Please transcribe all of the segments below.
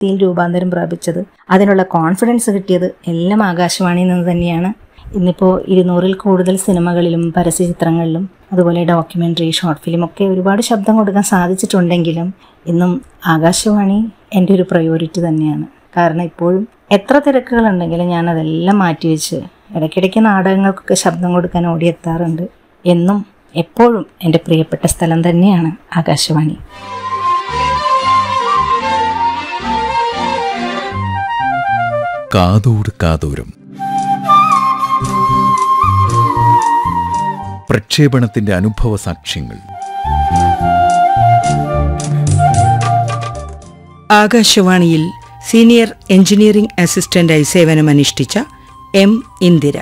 വ്യക്തിയിൽ രൂപാന്തരം പ്രാപിച്ചത് അതിനുള്ള കോൺഫിഡൻസ് കിട്ടിയത് എല്ലാം ആകാശവാണിയിൽ നിന്ന് തന്നെയാണ് ഇന്നിപ്പോൾ ഇരുന്നൂറിൽ കൂടുതൽ സിനിമകളിലും പരസ്യചിത്രങ്ങളിലും അതുപോലെ ഡോക്യുമെൻ്ററി ഷോർട്ട് ഫിലിം ഒക്കെ ഒരുപാട് ശബ്ദം കൊടുക്കാൻ സാധിച്ചിട്ടുണ്ടെങ്കിലും ഇന്നും ആകാശവാണി എൻ്റെ ഒരു പ്രയോറിറ്റി തന്നെയാണ് കാരണം ഇപ്പോഴും എത്ര തിരക്കുകളുണ്ടെങ്കിലും ഞാൻ അതെല്ലാം മാറ്റിവെച്ച് ഇടയ്ക്കിടയ്ക്ക് നാടകങ്ങൾക്കൊക്കെ ശബ്ദം കൊടുക്കാൻ ഓടിയെത്താറുണ്ട് എന്നും എപ്പോഴും എൻ്റെ പ്രിയപ്പെട്ട സ്ഥലം തന്നെയാണ് ആകാശവാണി കാതോട് കാതോരം പ്രക്ഷേപണത്തിന്റെ അനുഭവ സാക്ഷ്യങ്ങൾ ആകാശവാണിയിൽ സീനിയർ എഞ്ചിനീയറിംഗ് അസിസ്റ്റന്റായി സേവനമനുഷ്ഠിച്ച എം ഇന്ദിര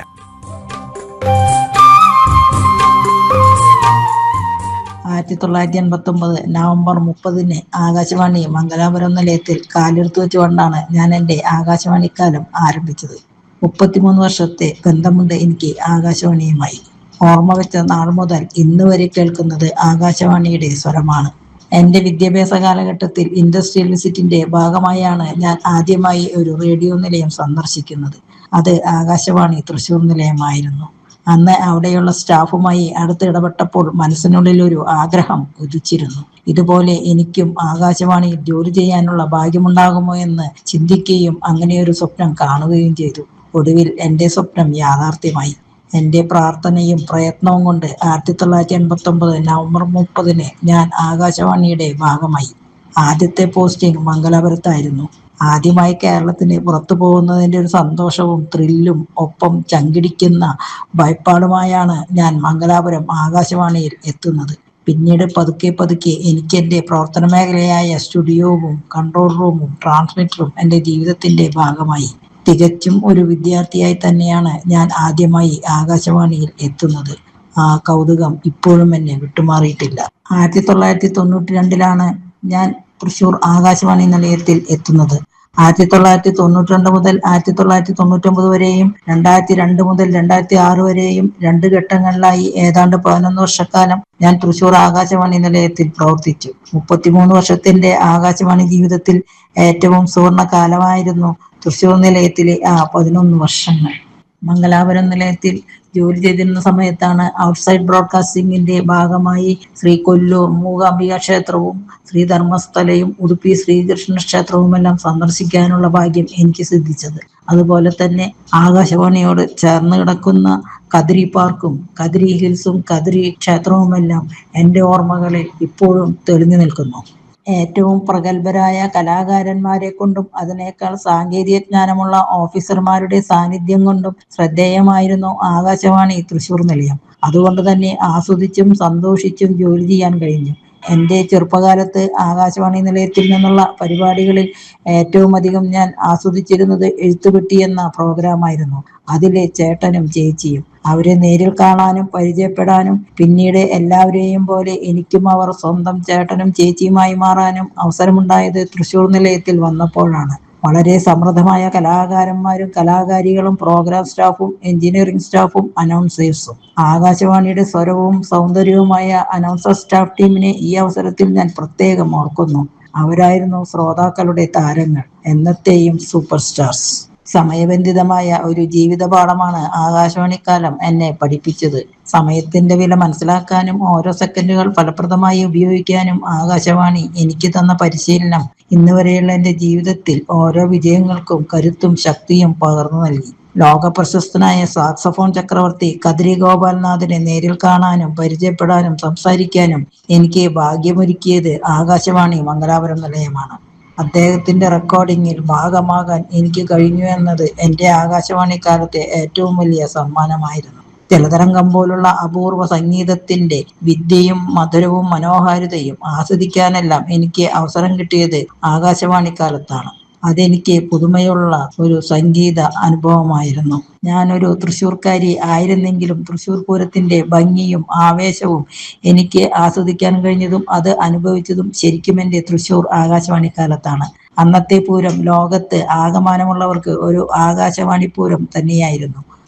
ആയിരത്തി തൊള്ളായിരത്തി എൺപത്തി ഒമ്പത് നവംബർ മുപ്പതിന് ആകാശവാണി മംഗലാപുരം നിലയത്തിൽ കാലെടുത്തു വെച്ചുകൊണ്ടാണ് ഞാൻ എൻ്റെ ആകാശവാണിക്കാലം ആരംഭിച്ചത് മുപ്പത്തിമൂന്ന് വർഷത്തെ ബന്ധമുണ്ട് എനിക്ക് ആകാശവാണിയുമായി ഓർമ്മ വെച്ച നാൾ മുതൽ ഇന്ന് വരെ കേൾക്കുന്നത് ആകാശവാണിയുടെ സ്വരമാണ് എൻ്റെ വിദ്യാഭ്യാസ കാലഘട്ടത്തിൽ ഇൻഡസ്ട്രിയൽ വിസിറ്റിന്റെ ഭാഗമായാണ് ഞാൻ ആദ്യമായി ഒരു റേഡിയോ നിലയം സന്ദർശിക്കുന്നത് അത് ആകാശവാണി തൃശൂർ നിലയമായിരുന്നു അന്ന് അവിടെയുള്ള സ്റ്റാഫുമായി അടുത്ത് ഇടപെട്ടപ്പോൾ മനസ്സിനുള്ളിൽ ഒരു ആഗ്രഹം ഉദിച്ചിരുന്നു ഇതുപോലെ എനിക്കും ആകാശവാണിയിൽ ജോലി ചെയ്യാനുള്ള ഭാഗ്യമുണ്ടാകുമോ എന്ന് ചിന്തിക്കുകയും അങ്ങനെ ഒരു സ്വപ്നം കാണുകയും ചെയ്തു ഒടുവിൽ എൻ്റെ സ്വപ്നം യാഥാർത്ഥ്യമായി എൻ്റെ പ്രാർത്ഥനയും പ്രയത്നവും കൊണ്ട് ആയിരത്തി തൊള്ളായിരത്തി എൺപത്തി ഒമ്പത് നവംബർ മുപ്പതിന് ഞാൻ ആകാശവാണിയുടെ ഭാഗമായി ആദ്യത്തെ പോസ്റ്റിംഗ് മംഗലാപുരത്തായിരുന്നു ആദ്യമായി കേരളത്തിന് പുറത്തു പോകുന്നതിൻ്റെ ഒരു സന്തോഷവും ത്രില്ലും ഒപ്പം ചങ്കിടിക്കുന്ന ഭയപ്പാടുമായാണ് ഞാൻ മംഗലാപുരം ആകാശവാണിയിൽ എത്തുന്നത് പിന്നീട് പതുക്കെ പതുക്കെ എനിക്ക് എൻ്റെ പ്രവർത്തന മേഖലയായ സ്റ്റുഡിയോവും കൺട്രോൾ റൂമും ട്രാൻസ്മിറ്ററും എൻ്റെ ജീവിതത്തിൻ്റെ ഭാഗമായി തികച്ചും ഒരു വിദ്യാർത്ഥിയായി തന്നെയാണ് ഞാൻ ആദ്യമായി ആകാശവാണിയിൽ എത്തുന്നത് ആ കൗതുകം ഇപ്പോഴും എന്നെ വിട്ടുമാറിയിട്ടില്ല ആയിരത്തി തൊള്ളായിരത്തി തൊണ്ണൂറ്റി രണ്ടിലാണ് ഞാൻ തൃശൂർ ആകാശവാണി നിലയത്തിൽ എത്തുന്നത് ആയിരത്തി തൊള്ളായിരത്തി തൊണ്ണൂറ്റി രണ്ട് മുതൽ ആയിരത്തി തൊള്ളായിരത്തി തൊണ്ണൂറ്റി ഒമ്പത് വരെയും രണ്ടായിരത്തി രണ്ട് മുതൽ രണ്ടായിരത്തി ആറ് വരെയും രണ്ട് ഘട്ടങ്ങളിലായി ഏതാണ്ട് പതിനൊന്ന് വർഷക്കാലം ഞാൻ തൃശൂർ ആകാശവാണി നിലയത്തിൽ പ്രവർത്തിച്ചു മുപ്പത്തിമൂന്ന് വർഷത്തിന്റെ ആകാശവാണി ജീവിതത്തിൽ ഏറ്റവും സുവർണ കാലമായിരുന്നു തൃശൂർ നിലയത്തിലെ ആ പതിനൊന്ന് വർഷങ്ങൾ മംഗലാപുരം നിലയത്തിൽ ജോലി ചെയ്തിരുന്ന സമയത്താണ് ഔട്ട്സൈഡ് ബ്രോഡ്കാസ്റ്റിംഗിന്റെ ഭാഗമായി ശ്രീ കൊല്ലൂർ മൂകാംബിക ക്ഷേത്രവും ശ്രീ ധർമ്മസ്ഥലയും ഉടുപ്പി ശ്രീകൃഷ്ണ ക്ഷേത്രവുമെല്ലാം സന്ദർശിക്കാനുള്ള ഭാഗ്യം എനിക്ക് സിദ്ധിച്ചത് അതുപോലെ തന്നെ ആകാശവാണിയോട് ചേർന്ന് കിടക്കുന്ന കദ്രി പാർക്കും കദ്രി ഹിൽസും കദ്രി ക്ഷേത്രവുമെല്ലാം എൻ്റെ ഓർമ്മകളിൽ ഇപ്പോഴും തെളിഞ്ഞു നിൽക്കുന്നു ഏറ്റവും പ്രഗത്ഭരായ കലാകാരന്മാരെ കൊണ്ടും അതിനേക്കാൾ സാങ്കേതിക ജ്ഞാനമുള്ള ഓഫീസർമാരുടെ സാന്നിധ്യം കൊണ്ടും ശ്രദ്ധേയമായിരുന്നു ആകാശവാണി തൃശൂർ നിലയം അതുകൊണ്ട് തന്നെ ആസ്വദിച്ചും സന്തോഷിച്ചും ജോലി ചെയ്യാൻ കഴിഞ്ഞു എൻ്റെ ചെറുപ്പകാലത്ത് ആകാശവാണി നിലയത്തിൽ നിന്നുള്ള പരിപാടികളിൽ ഏറ്റവും അധികം ഞാൻ ആസ്വദിച്ചിരുന്നത് എഴുത്തുപെട്ടി എന്ന പ്രോഗ്രാമായിരുന്നു അതിലെ ചേട്ടനും ചേച്ചിയും അവരെ നേരിൽ കാണാനും പരിചയപ്പെടാനും പിന്നീട് എല്ലാവരെയും പോലെ എനിക്കും അവർ സ്വന്തം ചേട്ടനും ചേച്ചിയുമായി മാറാനും അവസരമുണ്ടായത് തൃശൂർ നിലയത്തിൽ വന്നപ്പോഴാണ് വളരെ സമൃദ്ധമായ കലാകാരന്മാരും കലാകാരികളും പ്രോഗ്രാം സ്റ്റാഫും എഞ്ചിനീയറിംഗ് സ്റ്റാഫും അനൗൺസേഴ്സും ആകാശവാണിയുടെ സ്വരവും സൗന്ദര്യവുമായ അനൗൺസർ സ്റ്റാഫ് ടീമിനെ ഈ അവസരത്തിൽ ഞാൻ പ്രത്യേകം ഓർക്കുന്നു അവരായിരുന്നു ശ്രോതാക്കളുടെ താരങ്ങൾ എന്നത്തെയും സൂപ്പർ സ്റ്റാർസ് സമയബന്ധിതമായ ഒരു ജീവിതപാഠമാണ് ആകാശവാണിക്കാലം എന്നെ പഠിപ്പിച്ചത് സമയത്തിന്റെ വില മനസ്സിലാക്കാനും ഓരോ സെക്കൻഡുകൾ ഫലപ്രദമായി ഉപയോഗിക്കാനും ആകാശവാണി എനിക്ക് തന്ന പരിശീലനം ഇന്ന് വരെയുള്ള എൻ്റെ ജീവിതത്തിൽ ഓരോ വിജയങ്ങൾക്കും കരുത്തും ശക്തിയും പകർന്നു നൽകി ലോക പ്രശസ്തനായ സാക്സഫോൺ ചക്രവർത്തി കദ്രി ഗോപാൽനാഥിനെ നേരിൽ കാണാനും പരിചയപ്പെടാനും സംസാരിക്കാനും എനിക്ക് ഭാഗ്യമൊരുക്കിയത് ആകാശവാണി മംഗലാപുരം നിലയമാണ് അദ്ദേഹത്തിന്റെ റെക്കോർഡിങ്ങിൽ ഭാഗമാകാൻ എനിക്ക് കഴിഞ്ഞു എന്നത് എൻ്റെ ആകാശവാണി കാലത്തെ ഏറ്റവും വലിയ സമ്മാനമായിരുന്നു ജലതരംഗം പോലുള്ള അപൂർവ സംഗീതത്തിന്റെ വിദ്യയും മധുരവും മനോഹാരിതയും ആസ്വദിക്കാനെല്ലാം എനിക്ക് അവസരം കിട്ടിയത് ആകാശവാണി കാലത്താണ് അതെനിക്ക് പുതുമയുള്ള ഒരു സംഗീത അനുഭവമായിരുന്നു ഞാനൊരു തൃശ്ശൂർക്കാരി ആയിരുന്നെങ്കിലും തൃശ്ശൂർ പൂരത്തിന്റെ ഭംഗിയും ആവേശവും എനിക്ക് ആസ്വദിക്കാൻ കഴിഞ്ഞതും അത് അനുഭവിച്ചതും ശരിക്കും എൻ്റെ തൃശ്ശൂർ ആകാശവാണി കാലത്താണ് അന്നത്തെ പൂരം ലോകത്ത് ആകമാനമുള്ളവർക്ക് ഒരു ആകാശവാണി പൂരം തന്നെയായിരുന്നു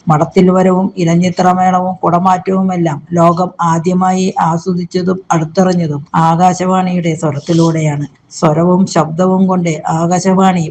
മടത്തിൽ വരവും ഇലഞ്ഞിത്രമേളവും കുടമാറ്റവുമെല്ലാം ലോകം ആദ്യമായി ആസ്വദിച്ചതും അടുത്തറിഞ്ഞതും ആകാശവാണിയുടെ സ്വരത്തിലൂടെയാണ് സ്വരവും ശബ്ദവും കൊണ്ട് ആകാശവാണി